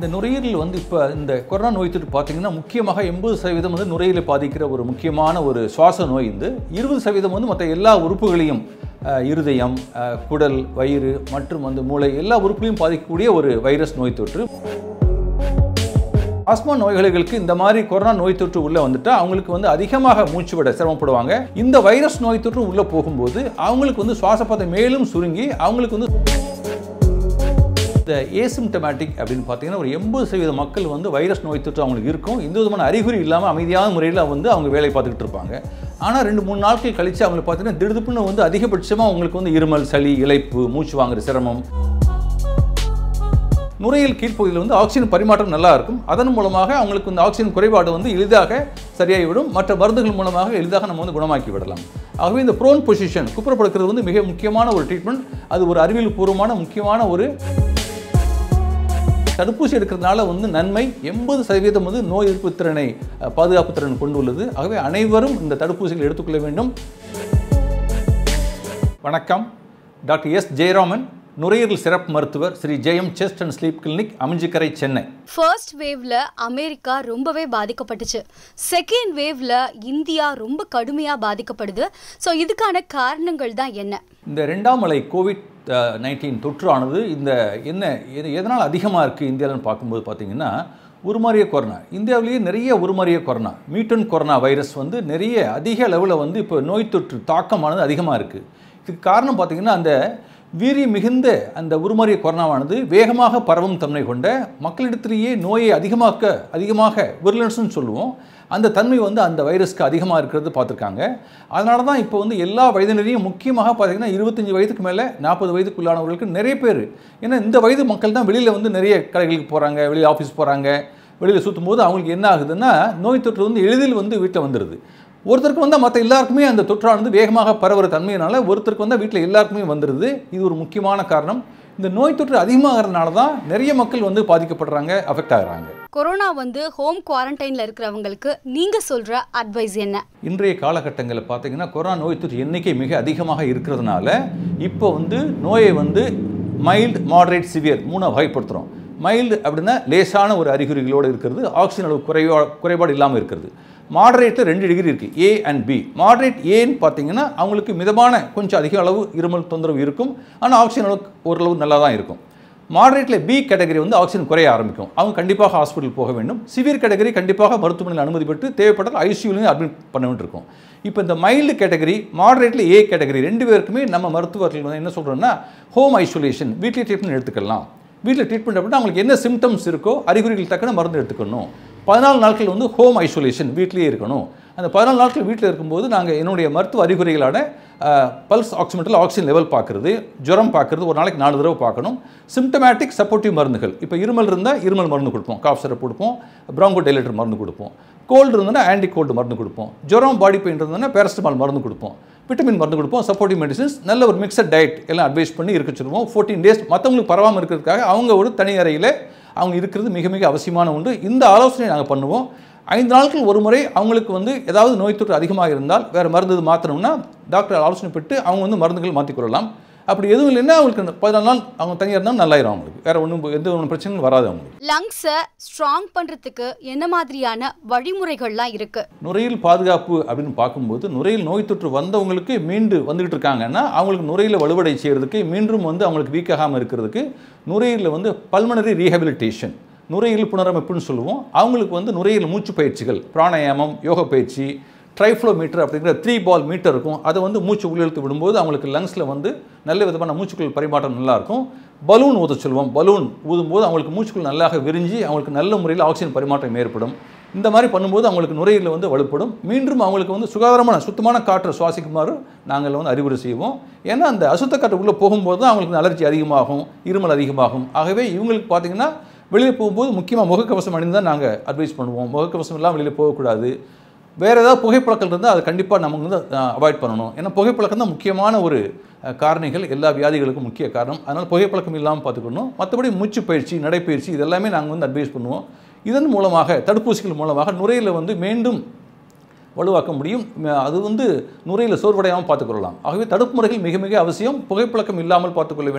இந்த நுரையீரல் வந்து இப்போ இந்த கொரோனா நோய் தொற்று பார்த்தீங்கன்னா முக்கியமாக எண்பது சதவீதம் வந்து நுரையீரலை பாதிக்கிற ஒரு முக்கியமான ஒரு சுவாச நோய் இது இருபது சதவீதம் வந்து மற்ற எல்லா உறுப்புகளையும் அஹ், இருதயம் அஹ், குடல் வயிறு மற்றும் வந்து மூளை எல்லா உறுப்புகளையும் பாதிக்கக்கூடிய ஒரு வைரஸ் நோய் தொற்று ஆஸ்மா நோயாளிகளுக்கு இந்த மாதிரி கொரோனா நோய் தொற்று உள்ள வந்துட்டா அவங்களுக்கு வந்து அதிகமாக மூச்சு விட சிரமப்படுவாங்க இந்த வைரஸ் நோய் தொற்று உள்ள போகும்போது அவங்களுக்கு வந்து சுவாசப்பதை மேலும் சுருங்கி அவங்களுக்கு வந்து இந்த ஏசிம்டமேட்டிக் அப்படின்னு பார்த்தீங்கன்னா ஒரு எண்பது சதவீத மக்கள் வந்து வைரஸ் நோய் தொற்று அவங்களுக்கு இருக்கும் எந்த விதமான அறிகுறி இல்லாமல் அமைதியான முறையில் வந்து அவங்க வேலை பார்த்துக்கிட்டு இருப்பாங்க ஆனால் ரெண்டு மூணு நாட்கள் கழித்து அவங்களுக்கு பார்த்தீங்கன்னா திடுதுப்புன்னு வந்து அதிகபட்சமாக அவங்களுக்கு வந்து இருமல் சளி இளைப்பு மூச்சு வாங்குற சிரமம் நுரையீரல் கீழ்ப்பகுதியில் வந்து ஆக்சிஜன் பரிமாற்றம் நல்லா இருக்கும் அதன் மூலமாக அவங்களுக்கு இந்த ஆக்சிஜன் குறைபாடு வந்து எளிதாக சரியாகிவிடும் மற்ற மருந்துகள் மூலமாக எளிதாக நம்ம வந்து குணமாக்கி விடலாம் ஆகவே இந்த ப்ரோன் பொசிஷன் குப்புறப்படுக்கிறது வந்து மிக முக்கியமான ஒரு ட்ரீட்மெண்ட் அது ஒரு அறிவியல் பூர்வமான முக்கியமான ஒரு தடுப்பூசி எடுக்கிறதுனால வந்து நன்மை எண்பது சதவீதம் வந்து நோய் எதிர்ப்பு திறனை அஹ், பாதுகாப்பு திறன் கொண்டு உள்ளது ஆகவே அனைவரும் இந்த தடுப்பூசிகளை எடுத்துக்கொள்ள வேண்டும் வணக்கம் டாக்டர் எஸ் ஜெயராமன் நுரையீரல் சிறப்பு மருத்துவர் Sri Jayam chest and sleep clinic Aminjikarai Chennai first வேவ்ல அமெரிக்கா ரொம்பவே பாதிக்கப்பட்டுச்சு செகண்ட் வேவ்ல இந்தியா ரொம்ப கடுமையா பாதிக்கப்படுது ஸோ இதுக்கான காரணங்கள் தான் என்ன இந்த ரெண்டாம் அலை கோவிட் நைன்டீன் தொற்றானது இந்த என்ன எது எதனால் அதிகமாக இருக்குது இந்தியாவில்னு பார்க்கும்போது பார்த்தீங்கன்னா உருமாறிய கொரோனா இந்தியாவிலேயே நிறைய உருமாறிய கொரோனா மியூட்டன் கொரோனா வைரஸ் வந்து நிறைய அதிக அளவில் வந்து இப்போ நோய் தொற்று தாக்கமானது அதிகமாக இருக்குது இதுக்கு காரணம் பார்த்தீங்கன்னா அந்த வீரியம் மிகுந்த அந்த உருமாறிய கொரோனாவானது வேகமாக பரவும் தன்மை கொண்ட மக்களிடத்திலேயே நோயை அதிகமாக்க அதிகமாக விர்லன்ஸ்னு சொல்லுவோம் அந்த தன்மை வந்து அந்த வைரஸ்க்கு அதிகமாக இருக்கிறது பார்த்துருக்காங்க அதனால தான் இப்போ வந்து எல்லா வயதினரையும் முக்கியமாக பார்த்தீங்கன்னா இருபத்தஞ்சி வயதுக்கு மேலே நாற்பது வயதுக்குள்ளானவர்களுக்கு நிறைய பேர் ஏன்னா இந்த வயது மக்கள் தான் வெளியில் வந்து நிறைய கடைகளுக்கு போகிறாங்க வெளியில் ஆஃபீஸ் போகிறாங்க வெளியில் சுற்றும் போது அவங்களுக்கு என்ன ஆகுதுன்னா நோய் தொற்று வந்து எளிதில் வந்து வீட்டில் வந்துடுது ஒருத்தருக்கு வந்தால் மற்ற எல்லாருக்குமே அந்த தொற்றானது வேகமாக பரவுற தன்மையினால ஒருத்தருக்கு வந்தால் வீட்டில் எல்லாருக்குமே வந்துடுது இது ஒரு முக்கியமான காரணம் இந்த நோய் தொற்று அதிகமாகிறதுனால தான் நிறைய மக்கள் வந்து பாதிக்கப்படுறாங்க அஃபெக்ட் ஆகுறாங்க கொரோனா வந்து ஹோம் குவாரண்டைன்ல இருக்கிறவங்களுக்கு நீங்க சொல்ற அட்வைஸ் என்ன இன்றைய காலகட்டங்களில் பார்த்தீங்கன்னா கொரோனா நோய் தொற்று எண்ணிக்கை மிக அதிகமாக இருக்கிறதுனால இப்போ வந்து நோயை வந்து மைல்டு மாடரேட் சிவியர் மூணாக வகைப்படுத்துகிறோம் மைல்டு அப்படின்னா லேசான ஒரு அறிகுறிகளோடு இருக்கிறது ஆக்சிஜன் அளவு குறைவா குறைபாடு இல்லாமல் இருக்கிறது மாடரேட்டில் ரெண்டு டிகிரி இருக்குது ஏ அண்ட் பி மாடரேட் ஏன்னு பார்த்தீங்கன்னா அவங்களுக்கு மிதமான கொஞ்சம் அதிக அளவு இருமல் தொந்தரவு இருக்கும் ஆனால் ஆக்சிஜன் அளவு ஓரளவு நல்லா தான் இருக்கும் மாடரேட்டில் பி கேட்டகரி வந்து ஆக்சிஜன் குறைய ஆரம்பிக்கும் அவங்க கண்டிப்பாக ஹாஸ்பிட்டல் போக வேண்டும் சிவியர் கேட்டகரி கண்டிப்பாக மருத்துவமனையில் அனுமதி பெற்று தேவைப்பட்டால் ஐசியூலையும் அட்மிட் பண்ண வேண்டியிருக்கும் இப்போ இந்த மைல்டு கேட்டகரி மாடரேட்டில் ஏ கேட்டகரி ரெண்டு பேருக்குமே நம்ம மருத்துவர்கள் வந்து என்ன சொல்கிறோன்னா ஹோம் ஐசோலேஷன் வீட்டில் ட்ரீட்மெண்ட் எடுத்துக்கலாம் வீட்டில் ட்ரீட்மெண்ட் அப்படின்னா அவங்களுக்கு என்ன சிம்டம்ஸ் இருக்கோ அறிகுறிகள் தக்கன மருந்து எடுத்துக்கணும் பதினாலு நாட்கள் வந்து ஹோம் ஐசோலேஷன் வீட்லேயே இருக்கணும் அந்த பதினாலு நாட்கள் வீட்டில் இருக்கும்போது நாங்கள் என்னுடைய மருத்துவ அறிகுறிகளான பல்ஸ் ஆக்சிமீட்டரில் ஆக்சிஜன் லெவல் பார்க்குறது ஜுரம் பார்க்குறது ஒரு நாளைக்கு நாலு தடவை பார்க்கணும் சிம்டமேட்டிக் சப்போர்ட்டிவ் மருந்துகள் இப்போ இருமல் இருந்தால் இருமல் மருந்து கொடுப்போம் காஃப் சிரப் கொடுப்போம் ப்ராங்கோ டைலேட்டர் மருந்து கொடுப்போம் கோல்டு இருந்ததுன்னா ஆன்டி கோல்டு மருந்து கொடுப்போம் ஜுரம் பாடி பெயின் இருந்ததுன்னா பேரஸ்டமால் மருந்து கொடுப்போம் விட்டமின் மருந்து கொடுப்போம் சப்போர்ட்டிவ் மெடிசின்ஸ் நல்ல ஒரு மிக்சட் டயட் எல்லாம் அட்வைஸ் பண்ணி இருக்க சொல்லுவோம் ஃபோர்டீன் டேஸ் மற்றவங்களுக்கு பரவாமல் இருக்கிறதுக்காக அவங்க ஒரு தனி அறையில் அவங்க இருக்கிறது மிக மிக அவசியமான ஒன்று இந்த ஆலோசனை நாங்கள் பண்ணுவோம் ஐந்து நாட்கள் ஒரு முறை அவங்களுக்கு வந்து ஏதாவது நோய் தொற்று அதிகமாக இருந்தால் வேறு மருந்து இது மாற்றணும்னா டாக்டர் ஆலோசனை பெற்று அவங்க வந்து மருந்துகள் மாற்றிக்கொள்ளலாம் அப்படி எதுவும் இல்லைன்னா அவங்களுக்கு அந்த பதினாலு நாள் அவங்க தனியாக இருந்தாலும் நல்லாயிரும் அவங்களுக்கு வேறு ஒன்றும் எந்த ஒன்றும் பிரச்சனையும் வராது அவங்களுக்கு லங்ஸை ஸ்ட்ராங் பண்றதுக்கு என்ன மாதிரியான வழிமுறைகள்லாம் இருக்கு நுரையீரல் பாதுகாப்பு அப்படின்னு பார்க்கும்போது நுரையீரல் நோய் தொற்று வந்தவங்களுக்கு மீண்டு வந்துகிட்டு இருக்காங்கன்னா அவங்களுக்கு நுரையீரலை வலுவடை செய்கிறதுக்கு மீண்டும் வந்து அவங்களுக்கு வீக்காகாமல் இருக்கிறதுக்கு நுரையீரலில் வந்து பல்மனரி ரீஹபிலிட்டேஷன் நுரையீரல் புனரமைப்புன்னு சொல்லுவோம் அவங்களுக்கு வந்து நுரையீரல் மூச்சு பயிற்சிகள் பிராணாயாமம் யோக பயிற்சி ட்ரைஃப்ளோ மீட்டர் அப்படிங்கிற த்ரீ பால் மீட்டர் இருக்கும் அதை வந்து மூச்சு உள்ளிழுத்து விடும்போது அவங்களுக்கு லங்ஸில் வந்து நல்ல விதமான மூச்சுக்குள் பரிமாற்றம் நல்லாயிருக்கும் பலூன் ஊத சொல்லுவோம் பலூன் ஊதும்போது அவங்களுக்கு மூச்சுக்குள் நல்லாக விரிஞ்சு அவங்களுக்கு நல்ல முறையில் ஆக்சிஜன் பரிமாற்றம் ஏற்படும் இந்த மாதிரி பண்ணும்போது அவங்களுக்கு நுரையீரல் வந்து வலுப்படும் மீண்டும் அவங்களுக்கு வந்து சுகாதாரமான சுத்தமான காற்றை சுவாசிக்குமாறு நாங்கள் வந்து அறிவுரை செய்வோம் ஏன்னா அந்த அசுத்த காற்று உள்ளே போகும்போது தான் அவங்களுக்கு அலர்ஜி அதிகமாகும் இருமல் அதிகமாகும் ஆகவே இவங்களுக்கு பார்த்தீங்கன்னா வெளியில் போகும்போது முக்கியமாக முகக்கவசம் அணிந்து தான் நாங்கள் அட்வைஸ் பண்ணுவோம் முகக்கவசம் எல்லாம் வெளியில் போகக்கூடாது வேறு ஏதாவது புகைப்பழக்கம் இருந்தால் அதை கண்டிப்பாக நம்ம வந்து அவாய்ட் பண்ணணும் ஏன்னா புகைப்பழக்கம் தான் முக்கியமான ஒரு அஹ், காரணிகள் எல்லா வியாதிகளுக்கும் முக்கிய காரணம் அதனால் புகைப்பழக்கம் இல்லாமல் பார்த்துக்கணும் மற்றபடி மூச்சு பயிற்சி நடைப்பயிற்சி இது எல்லாமே நாங்கள் வந்து அட்வைஸ் பண்ணுவோம் இதன் மூலமாக தடுப்பூசிகள் மூலமாக நுரையில் வந்து மீண்டும் வலுவாக்க முடியும் ம- அது வந்து நுரையில் சோர்வடையாமல் பார்த்துக்கொள்ளலாம் ஆகவே தடுப்பு முறைகள் மிக மிக அவசியம் புகைப்பழக்கம் இல்லாமல் பார்த்துக்கொள்ள வேண்டும்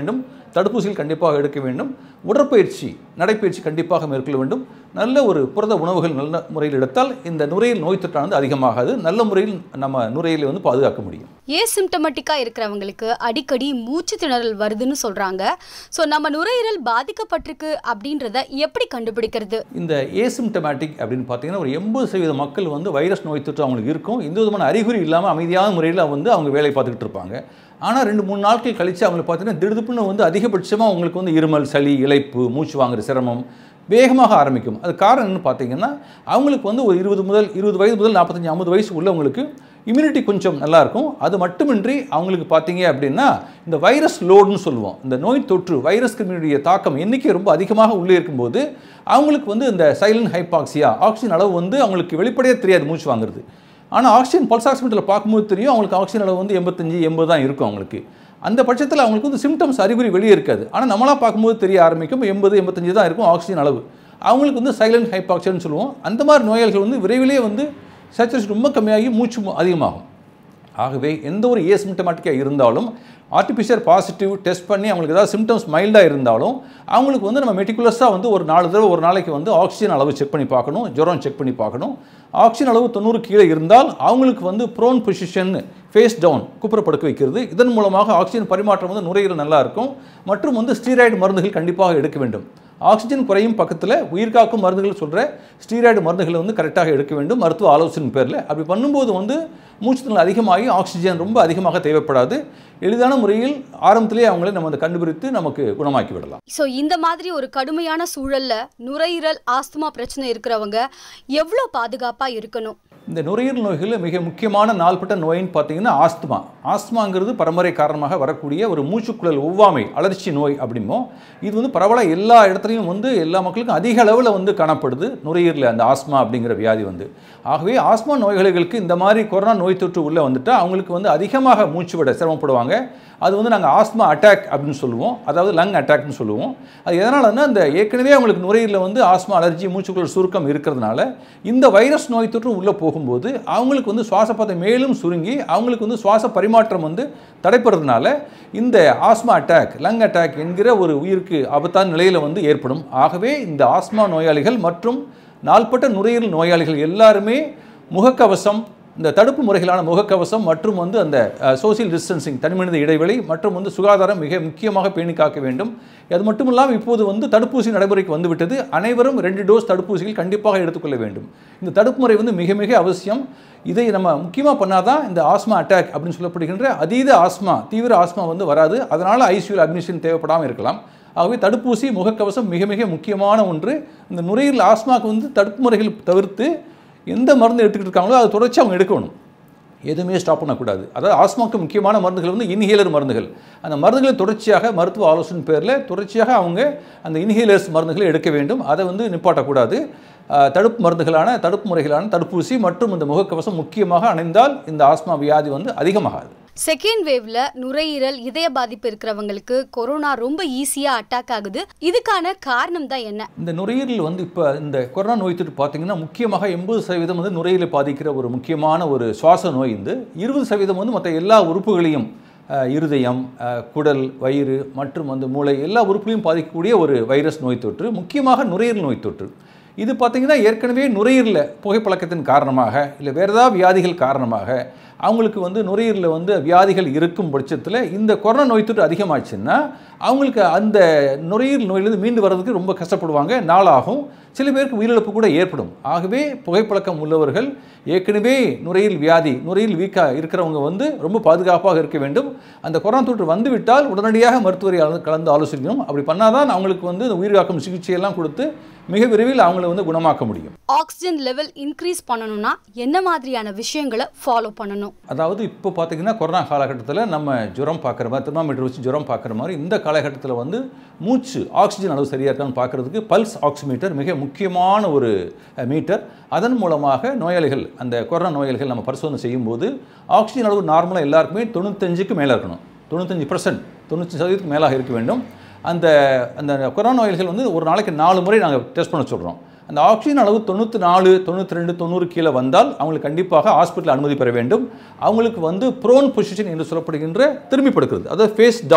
தடுப்பூசிகள் கண்டிப்பாக எடுக்க வேண்டும் உடற்பயிற்சி நடைப்பயிற்சி கண்டிப்பாக மேற்கொள்ள வேண்டும் நல்ல ஒரு புரத உணவுகள் நல்ல முறையில் எடுத்தால் இந்த நுரையீரல் நோய் தொற்றானது அதிகமாகாது நல்ல முறையில் நம்ம நுரையீரலை வந்து பாதுகாக்க முடியும் ஏசிம்டமேட்டிக்காக இருக்கிறவங்களுக்கு அடிக்கடி மூச்சு திணறல் வருதுன்னு சொல்கிறாங்க ஸோ நம்ம நுரையீரல் பாதிக்கப்பட்டிருக்கு அப்படின்றத எப்படி கண்டுபிடிக்கிறது இந்த ஏசிம்டமேட்டிக் அப்படின்னு பார்த்தீங்கன்னா ஒரு எண்பது சதவீத மக்கள் வந்து வைரஸ் நோய் தொற்று அவங்களுக்கு இருக்கும் எந்த விதமான அறிகுறி இல்லாமல் அமைதியான முறையில் வந்து அவங்க வேலை பார்த்துக்கிட்டு இருப்பாங்க ஆனால் ரெண்டு மூணு நாட்கள் கழித்து அவங்களுக்கு பார்த்தீங்கன்னா திடுதுப்புன்னு வந்து அதிகபட்சமாக அவங்களுக்கு வந்து இருமல் சளி இளைப்பு மூச்சு வாங்குற சிரமம் வேகமாக ஆரம்பிக்கும் அது காரணம் என்னன்னு பார்த்தீங்கன்னா அவங்களுக்கு வந்து ஒரு இருபது முதல் இருபது வயது முதல் நாற்பத்தஞ்சு ஐம்பது வயசு உள்ளவங்களுக்கு இம்யூனிட்டி கொஞ்சம் நல்லா இருக்கும் அது மட்டுமின்றி அவங்களுக்கு பார்த்தீங்க அப்படின்னா இந்த வைரஸ் லோடுன்னு சொல்லுவோம் இந்த நோய் தொற்று வைரஸ் கிருமியுடைய தாக்கம் எண்ணிக்கை ரொம்ப அதிகமாக உள்ளே இருக்கும்போது அவங்களுக்கு வந்து இந்த சைலண்ட் ஹைபாக்சியா ஆக்சிஜன் அளவு வந்து அவங்களுக்கு வெளிப்படையாக தெரியாது மூச்சு வாங்குறது ஆனால் ஆக்சிஜன் பல்ஸ் ஆக்சிமீட்டரில் பார்க்கும்போது தெரியும் அவங்களுக்கு ஆக்சிஜன் அளவு வந்து எண்பத்தஞ்சு எண்பது தான் இருக்கும் அவங்களுக்கு அந்த பட்சத்தில் அவங்களுக்கு வந்து சிம்டம்ஸ் அறிகுறி வெளியே இருக்காது ஆனால் நம்மளாக பார்க்கும்போது தெரிய ஆரம்பிக்கும் எண்பது எண்பத்தஞ்சு தான் இருக்கும் ஆக்சிஜன் அளவு அவங்களுக்கு வந்து சைலண்ட் ஹைபாக்சியன்னு சொல்லுவோம் அந்த மாதிரி நோயாளிகள் வந்து விரைவிலே வந்து சேச்சுரேஷன் ரொம்ப கம்மியாகி மூச்சு மு- அதிகமாகும் ஆகவே எந்த ஒரு ஏசிம்டமேட்டிக்காக இருந்தாலும் ஆர்டிஃபிஷியல் பாசிட்டிவ் டெஸ்ட் பண்ணி அவங்களுக்கு ஏதாவது சிம்டம்ஸ் மைல்டாக இருந்தாலும் அவங்களுக்கு வந்து நம்ம மெட்டிகுலஸாக வந்து ஒரு நாலு தடவை ஒரு நாளைக்கு வந்து ஆக்சிஜன் அளவு செக் பண்ணி பார்க்கணும் ஜுரம் செக் பண்ணி பார்க்கணும் ஆக்சிஜன் அளவு தொண்ணூறு கீழே இருந்தால் அவங்களுக்கு வந்து ப்ரோன் பொசிஷன் ஃபேஸ் டவுன் குப்புற படுக்க வைக்கிறது இதன் மூலமாக ஆக்சிஜன் பரிமாற்றம் வந்து நுரையீரல் நல்லா இருக்கும் மற்றும் வந்து ஸ்டீராய்டு மருந்துகள் கண்டிப்பாக எடுக்க வேண்டும் ஆக்சிஜன் குறையும் பக்கத்தில் உயிர்காக்கும் மருந்துகள் சொல்கிற ஸ்டீராய்டு மருந்துகளை வந்து கரெக்டாக எடுக்க வேண்டும் மருத்துவ ஆலோசனை பேரில் அப்படி பண்ணும்போது வந்து மூச்சுத்திணறல் அதிகமாகி ஆக்சிஜன் ரொம்ப அதிகமாக தேவைப்படாது எளிதான முறையில் ஆரம்பத்திலேயே அவங்களை நம்ம அதை கண்டுபிடித்து நமக்கு குணமாக்கி விடலாம் ஸோ இந்த மாதிரி ஒரு கடுமையான சூழல்ல நுரையீரல் ஆஸ்துமா பிரச்சனை இருக்கிறவங்க எவ்வளோ பாதுகாப்பாக இருக்கணும் இந்த நுரையீரல் நோய்களில் மிக முக்கியமான நாள்பட்ட நோயின்னு பார்த்தீங்கன்னா ஆஸ்துமா ஆஸ்துமாங்கிறது பரம்பரை காரணமாக வரக்கூடிய ஒரு மூச்சுக்குழல் ஒவ்வாமை அலர்ச்சி நோய் அப்படிமோ இது வந்து பரவலாக எல்லா இடத்துலையும் வந்து எல்லா மக்களுக்கும் அதிக அளவில் வந்து காணப்படுது நுரையீரலில் அந்த ஆஸ்மா அப்படிங்கிற வியாதி வந்து ஆகவே ஆஸ்மா நோயாளிகளுக்கு இந்த மாதிரி கொரோனா நோய் தொற்று உள்ளே வந்துட்டா அவங்களுக்கு வந்து அதிகமாக மூச்சு விட சிரமப்படுவாங்க அது வந்து நாங்கள் ஆஸ்மா அட்டாக் அப்படின்னு சொல்லுவோம் அதாவது லங் அட்டாக்னு சொல்லுவோம் அது எதனாலன்னா அந்த ஏற்கனவே அவங்களுக்கு நுரையீரலில் வந்து ஆஸ்மா அலர்ஜி மூச்சுக்குழல் சுருக்கம் இருக்கிறதுனால இந்த வைரஸ் நோய் தொற்று உள்ளே போகும்போது அவங்களுக்கு வந்து சுவாசப்பதை மேலும் சுருங்கி அவங்களுக்கு வந்து சுவாச பரிமாற்றம் வந்து தடைப்படுறதுனால இந்த ஆஸ்மா அட்டாக் லங் அட்டாக் என்கிற ஒரு உயிருக்கு ஆபத்தான நிலையில் வந்து ஏற்படும் ஆகவே இந்த ஆஸ்மா நோயாளிகள் மற்றும் நாள்பட்ட நுரையீரல் நோயாளிகள் எல்லாருமே முகக்கவசம் இந்த தடுப்பு முறைகளான முகக்கவசம் மற்றும் வந்து அந்த சோசியல் டிஸ்டன்சிங் தனிமனித இடைவெளி மற்றும் வந்து சுகாதாரம் மிக முக்கியமாக பேணி காக்க வேண்டும் அது மட்டும் இல்லாமல் இப்போது வந்து தடுப்பூசி நடைமுறைக்கு வந்துவிட்டது அனைவரும் ரெண்டு டோஸ் தடுப்பூசிகள் கண்டிப்பாக எடுத்துக்கொள்ள வேண்டும் இந்த தடுப்பு முறை வந்து மிக மிக அவசியம் இதை நம்ம முக்கியமாக பண்ணாதான் இந்த ஆஸ்மா அட்டாக் அப்படின்னு சொல்லப்படுகின்ற அதீத ஆஸ்மா தீவிர ஆஸ்மா வந்து வராது அதனால் ஐசியூவில் அட்மிஷன் தேவைப்படாமல் இருக்கலாம் ஆகவே தடுப்பூசி முகக்கவசம் மிக மிக முக்கியமான ஒன்று இந்த நுரையீரல் ஆஸ்மாவுக்கு வந்து தடுப்பு முறைகள் தவிர்த்து எந்த மருந்து எடுத்துக்கிட்டு இருக்காங்களோ அதை தொடர்ச்சி அவங்க எடுக்கணும் எதுவுமே ஸ்டாப் பண்ணக்கூடாது அதாவது ஆஸ்மாவுக்கு முக்கியமான மருந்துகள் வந்து இன்ஹேலர் மருந்துகள் அந்த மருந்துகளை தொடர்ச்சியாக மருத்துவ ஆலோசனை பேரில் தொடர்ச்சியாக அவங்க அந்த இன்ஹேலர்ஸ் மருந்துகளை எடுக்க வேண்டும் அதை வந்து நிப்பாட்டக்கூடாது அஹ், தடுப்பு மருந்துகளான தடுப்பு முறைகளான தடுப்பூசி மற்றும் இந்த முகக்கவசம் முக்கியமாக அணிந்தால் இந்த ஆஸ்மா வியாதி வந்து அதிகமாகாது செகண்ட் வேவ்ல நுரையீரல் இதய பாதிப்பு இருக்கிறவங்களுக்கு கொரோனா ரொம்ப ஈஸியா அட்டாக் ஆகுது இதுக்கான காரணம் தான் என்ன இந்த நுரையீரல் வந்து இப்போ இந்த கொரோனா நோய் தொற்று பார்த்தீங்கன்னா முக்கியமாக எண்பது சதவீதம் வந்து நுரையீரலை பாதிக்கிற ஒரு முக்கியமான ஒரு சுவாச நோய் வந்து இருபது சதவீதம் வந்து மற்ற எல்லா உறுப்புகளையும் அஹ், இருதயம் அஹ், குடல் வயிறு மற்றும் வந்து மூளை எல்லா உறுப்புகளையும் பாதிக்கக்கூடிய ஒரு வைரஸ் நோய் தொற்று முக்கியமாக நுரையீரல் நோய் தொற்று இது பார்த்தீங்கன்னா ஏற்கனவே நுரையீரலில் புகைப்பழக்கத்தின் காரணமாக இல்லை வேறு ஏதாவது வியாதிகள் காரணமாக அவங்களுக்கு வந்து நுரையீரலில் வந்து வியாதிகள் இருக்கும் பட்சத்தில் இந்த கொரோனா நோய் தொற்று அதிகமாச்சுன்னா அவங்களுக்கு அந்த நுரையீரல் நோயிலிருந்து மீண்டு வர்றதுக்கு ரொம்ப கஷ்டப்படுவாங்க நாளாகும் சில பேருக்கு உயிரிழப்பு கூட ஏற்படும் ஆகவே புகைப்பழக்கம் உள்ளவர்கள் ஏற்கனவே நுரையீரல் வியாதி நுரையீரல் வீக்காக இருக்கிறவங்க வந்து ரொம்ப பாதுகாப்பாக இருக்க வேண்டும் அந்த கொரோனா தொற்று வந்துவிட்டால் உடனடியாக மருத்துவரை கலந்து- கலந்து ஆலோசிக்கணும் அப்படி பண்ணாதான் அவங்களுக்கு வந்து இந்த உயிர்காக்கும் சிகிச்சையெல்லாம் கொடுத்து மிக விரைவில் அவங்கள வந்து குணமாக்க முடியும் ஆக்சிஜன் லெவல் இன்க்ரீஸ் பண்ணணும்னா என்ன மாதிரியான விஷயங்களை ஃபாலோ பண்ணணும் அதாவது இப்போ பார்த்தீங்கன்னா கொரோனா காலகட்டத்தில் நம்ம ஜுரம் பார்க்குற மாதிரி தெர்மாமீட்டர் வச்சு ஜுரம் பார்க்குற மாதிரி இந்த காலகட்டத்தில் வந்து மூச்சு ஆக்சிஜன் அளவு சரியாக இருக்கான்னு பார்க்குறதுக்கு பல்ஸ் ஆக்சிமீட்டர் மிக முக்கியமான ஒரு அஹ், மீட்டர் அதன் மூலமாக நோயாளிகள் அந்த கொரோனா நோயாளிகள் நம்ம பரிசோதனை செய்யும்போது ஆக்சிஜன் அளவு நார்மலாக எல்லாருக்குமே தொண்ணூத்தஞ்சுக்கு மேலே இருக்கணும் தொண்ணூத்தஞ்சு பர்சன்ட் தொண்ணூற்றி சதவீதத்துக்கு மேலாக இருக்க வேண்டும் அந்த அந்த கொரோனா நோயாளிகள் வந்து ஒரு நாளைக்கு நாலு முறை நாங்கள் டெஸ்ட் பண்ண சொல்கிறோம் அந்த ஆக்சிஜன் அளவு தொண்ணூற்றி நாலு தொண்ணூற்றி ரெண்டு தொண்ணூறு கீழே வந்தால் அவங்களுக்கு கண்டிப்பாக ஹாஸ்பிட்டல் அனுமதி பெற வேண்டும் அவங்களுக்கு வந்து ப்ரோன் பொசிஷன் என்று சொல்லப்படுகின்ற திரும்பி படுக்கிறது அதாவது ஃபேஸ் டவுன்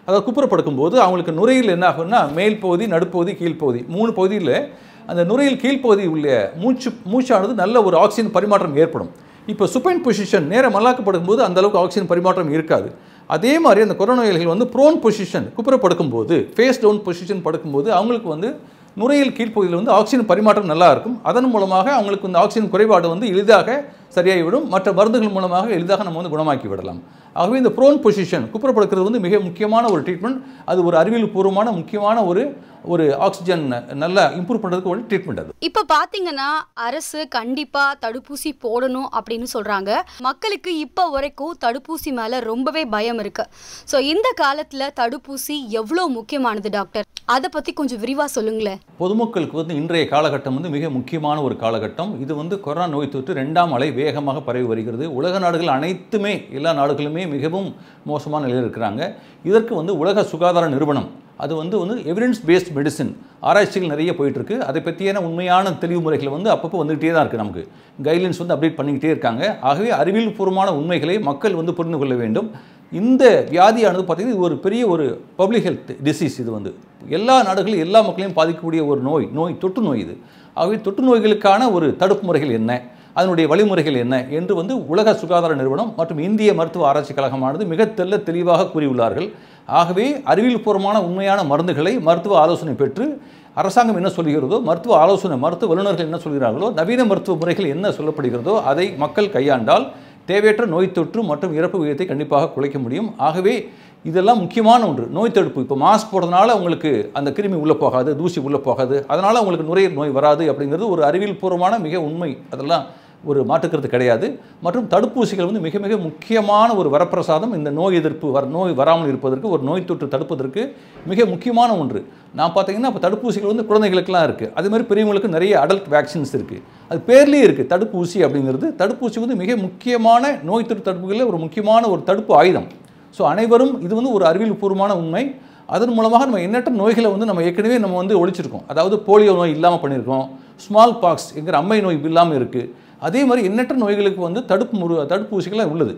அதாவது குப்புறப்படுக்கும் போது அவங்களுக்கு நுரையில் என்ன ஆகும்னா மேல் பகுதி நடுப்பகுதி கீழ்ப்பகுதி மூணு பகுதியில் அந்த நுரையில் கீழ்ப்பகுதி உள்ள மூச்சு மூச்சானது நல்ல ஒரு ஆக்சிஜன் பரிமாற்றம் ஏற்படும் இப்போ சுப்பைன் பொசிஷன் நேரம் மல்லாக்கப்படுக்கும் போது அந்த அளவுக்கு ஆக்சிஜன் பரிமாற்றம் இருக்காது அதே மாதிரி அந்த கொரோனா நோயாளிகள் வந்து ப்ரோன் பொசிஷன் குப்புற படுக்கும்போது ஃபேஸ் டவுன் பொசிஷன் படுக்கும்போது அவங்களுக்கு வந்து நுரையீரல் கீழ்ப்பகுதியில் வந்து ஆக்சிஜன் பரிமாற்றம் நல்லா இருக்கும் அதன் மூலமாக அவங்களுக்கு இந்த ஆக்சிஜன் குறைபாடு வந்து எளிதாக சரியாகிவிடும் மற்ற மருந்துகள் மூலமாக எளிதாக நம்ம வந்து குணமாக்கி விடலாம் ஆகவே இந்த ப்ரோன் பொசிஷன் குப்புறப்படுக்கிறது வந்து மிக முக்கியமான ஒரு ட்ரீட்மெண்ட் அது ஒரு அறிவியல் பூர்வமான முக்கியமான ஒரு ஒரு ஆக்சிஜன் நல்லா இம்ப்ரூவ் பண்ணுறதுக்கு ஒரு ட்ரீட்மெண்ட் அது இப்ப பாத்தீங்கன்னா அரசு கண்டிப்பா தடுப்பூசி போடணும் அப்படின்னு சொல்றாங்க மக்களுக்கு இப்ப வரைக்கும் தடுப்பூசி மேல ரொம்பவே பயம் இருக்கு சோ இந்த காலத்துல தடுப்பூசி எவ்வளவு முக்கியமானது டாக்டர் அதை பத்தி கொஞ்சம் விரிவா சொல்லுங்களேன் பொதுமக்களுக்கு வந்து இன்றைய காலகட்டம் வந்து மிக முக்கியமான ஒரு காலகட்டம் இது வந்து கொரோனா நோய் தொற்று ரெண்டாம் அலை வேகமாக பரவி வருகிறது உலக நாடுகள் அனைத்துமே எல்லா நாடுகளுமே மிகவும் மோசமான நிலையில் இருக்கிறாங்க இதற்கு வந்து உலக சுகாதார நிறுவனம் அது வந்து வந்து எவிடன்ஸ் பேஸ்ட் மெடிசின் ஆராய்ச்சிகள் நிறைய போயிட்டு இருக்கு அதை பற்றியான உண்மையான தெளிவு முறைகள் வந்து அப்பப்போ வந்துகிட்டே தான் இருக்குது நமக்கு கைட்லைன்ஸ் வந்து அப்டேட் பண்ணிக்கிட்டே இருக்காங்க ஆகவே அறிவியல் பூர்வமான உண்மைகளை மக்கள் வந்து புரிந்து கொள்ள வேண்டும் இந்த வியாதியானது பார்த்திங்கன்னா இது ஒரு பெரிய ஒரு பப்ளிக் ஹெல்த் டிசீஸ் இது வந்து எல்லா நாடுகளும் எல்லா மக்களையும் பாதிக்கக்கூடிய ஒரு நோய் நோய் தொற்று நோய் இது ஆகவே தொற்று நோய்களுக்கான ஒரு தடுப்பு முறைகள் என்ன அதனுடைய வழிமுறைகள் என்ன என்று வந்து உலக சுகாதார நிறுவனம் மற்றும் இந்திய மருத்துவ ஆராய்ச்சி கழகமானது மிக தெல்ல தெளிவாக கூறியுள்ளார்கள் ஆகவே அறிவியல் பூர்வமான உண்மையான மருந்துகளை மருத்துவ ஆலோசனை பெற்று அரசாங்கம் என்ன சொல்கிறதோ மருத்துவ ஆலோசனை மருத்துவ வல்லுநர்கள் என்ன சொல்கிறார்களோ நவீன மருத்துவ முறைகள் என்ன சொல்லப்படுகிறதோ அதை மக்கள் கையாண்டால் தேவையற்ற நோய் தொற்று மற்றும் இறப்பு விகிதத்தை கண்டிப்பாக குறைக்க முடியும் ஆகவே இதெல்லாம் முக்கியமான ஒன்று நோய் தடுப்பு இப்போ மாஸ்க் போடுறதுனால உங்களுக்கு அந்த கிருமி உள்ளே போகாது தூசி உள்ளே போகாது அதனால் உங்களுக்கு நுரையீரல் நோய் வராது அப்படிங்கிறது ஒரு அறிவியல் பூர்வமான மிக உண்மை அதெல்லாம் ஒரு மாற்றுக்கிறது கிடையாது மற்றும் தடுப்பூசிகள் வந்து மிக மிக முக்கியமான ஒரு வரப்பிரசாதம் இந்த நோய் எதிர்ப்பு வர நோய் வராமல் இருப்பதற்கு ஒரு நோய் தொற்று தடுப்பதற்கு மிக முக்கியமான ஒன்று நான் பார்த்தீங்கன்னா இப்போ தடுப்பூசிகள் வந்து குழந்தைகளுக்கெல்லாம் இருக்குது அதே மாதிரி பெரியவங்களுக்கு நிறைய அடல்ட் வேக்சின்ஸ் இருக்குது அது பேர்லேயே இருக்குது தடுப்பூசி அப்படிங்கிறது தடுப்பூசி வந்து மிக முக்கியமான நோய் தொற்று தடுப்புகளில் ஒரு முக்கியமான ஒரு தடுப்பு ஆயுதம் ஸோ அனைவரும் இது வந்து ஒரு அறிவியல் பூர்வமான உண்மை அதன் மூலமாக நம்ம எண்ணற்ற நோய்களை வந்து நம்ம ஏற்கனவே நம்ம வந்து ஒழிச்சிருக்கோம் அதாவது போலியோ நோய் இல்லாமல் பண்ணியிருக்கோம் ஸ்மால் பாக்ஸ் என்கிற அம்மை நோய் இல்லாமல் இருக்குது அதே மாதிரி எண்ணற்ற நோய்களுக்கு வந்து தடுப்பு முறு தடுப்பூசிகளாக உள்ளது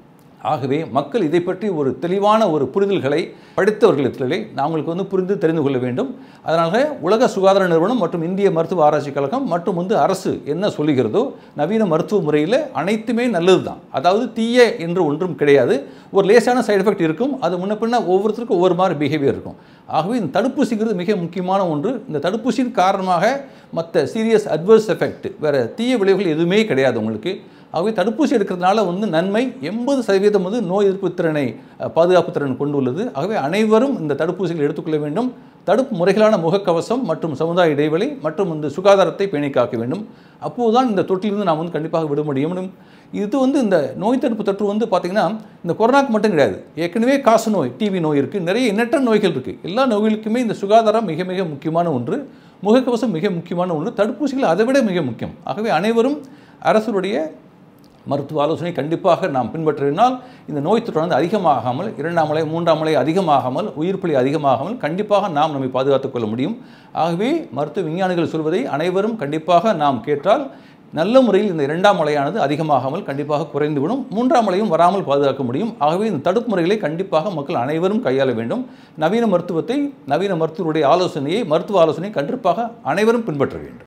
ஆகவே மக்கள் இதை பற்றி ஒரு தெளிவான ஒரு புரிதல்களை படித்தவர்களிடத்திலே நாங்களுக்கு வந்து புரிந்து தெரிந்து கொள்ள வேண்டும் அதனால உலக சுகாதார நிறுவனம் மற்றும் இந்திய மருத்துவ ஆராய்ச்சி கழகம் மற்றும் வந்து அரசு என்ன சொல்லுகிறதோ நவீன மருத்துவ முறையில் அனைத்துமே நல்லது தான் அதாவது தீய என்று ஒன்றும் கிடையாது ஒரு லேசான சைடு எஃபெக்ட் இருக்கும் அது முன்ன பின்ன ஒவ்வொருத்தருக்கும் ஒவ்வொரு மாதிரி பிஹேவியர் இருக்கும் ஆகவே இந்த தடுப்பூசிங்கிறது மிக முக்கியமான ஒன்று இந்த தடுப்பூசியின் காரணமாக மற்ற சீரியஸ் அட்வர்ஸ் எஃபெக்ட் வேறு தீய விளைவுகள் எதுவுமே கிடையாது உங்களுக்கு ஆகவே தடுப்பூசி எடுக்கிறதுனால வந்து நன்மை எண்பது சதவீதம் வந்து நோய் எதிர்ப்பு திறனை அஹ், பாதுகாப்பு திறன் கொண்டு உள்ளது ஆகவே அனைவரும் இந்த தடுப்பூசிகள் எடுத்துக்கொள்ள வேண்டும் தடுப்பு முறைகளான முகக்கவசம் மற்றும் சமுதாய இடைவெளி மற்றும் இந்த சுகாதாரத்தை பேணி காக்க வேண்டும் அப்போதுதான் இந்த தொற்றிலிருந்து நாம் வந்து கண்டிப்பாக விட முடியும் இது வந்து இந்த நோய் தடுப்பு தொற்று வந்து பார்த்திங்கன்னா இந்த கொரோனாக்கு மட்டும் கிடையாது ஏற்கனவே காசு நோய் டிவி நோய் இருக்குது நிறைய எண்ணற்ற நோய்கள் இருக்குது எல்லா நோய்களுக்குமே இந்த சுகாதாரம் மிக மிக முக்கியமான ஒன்று முகக்கவசம் மிக முக்கியமான ஒன்று தடுப்பூசிகள் அதை விட மிக முக்கியம் ஆகவே அனைவரும் அரசுடைய மருத்துவ ஆலோசனை கண்டிப்பாக நாம் பின்பற்றினால் இந்த நோய் தொற்று வந்து அதிகமாகாமல் இரண்டாம் அலை மூன்றாம் அலை அதிகமாகாமல் உயிர்ப்பலி அதிகமாகாமல் கண்டிப்பாக நாம் நம்மை பாதுகாத்துக் கொள்ள முடியும் ஆகவே மருத்துவ விஞ்ஞானிகள் சொல்வதை அனைவரும் கண்டிப்பாக நாம் கேட்டால் நல்ல முறையில் இந்த இரண்டாம் அலையானது அதிகமாகாமல் கண்டிப்பாக குறைந்துவிடும் மூன்றாம் அலையும் வராமல் பாதுகாக்க முடியும் ஆகவே இந்த தடுப்பு முறைகளை கண்டிப்பாக மக்கள் அனைவரும் கையாள வேண்டும் நவீன மருத்துவத்தை நவீன மருத்துவருடைய ஆலோசனையை மருத்துவ ஆலோசனையை கண்டிப்பாக அனைவரும் பின்பற்ற வேண்டும்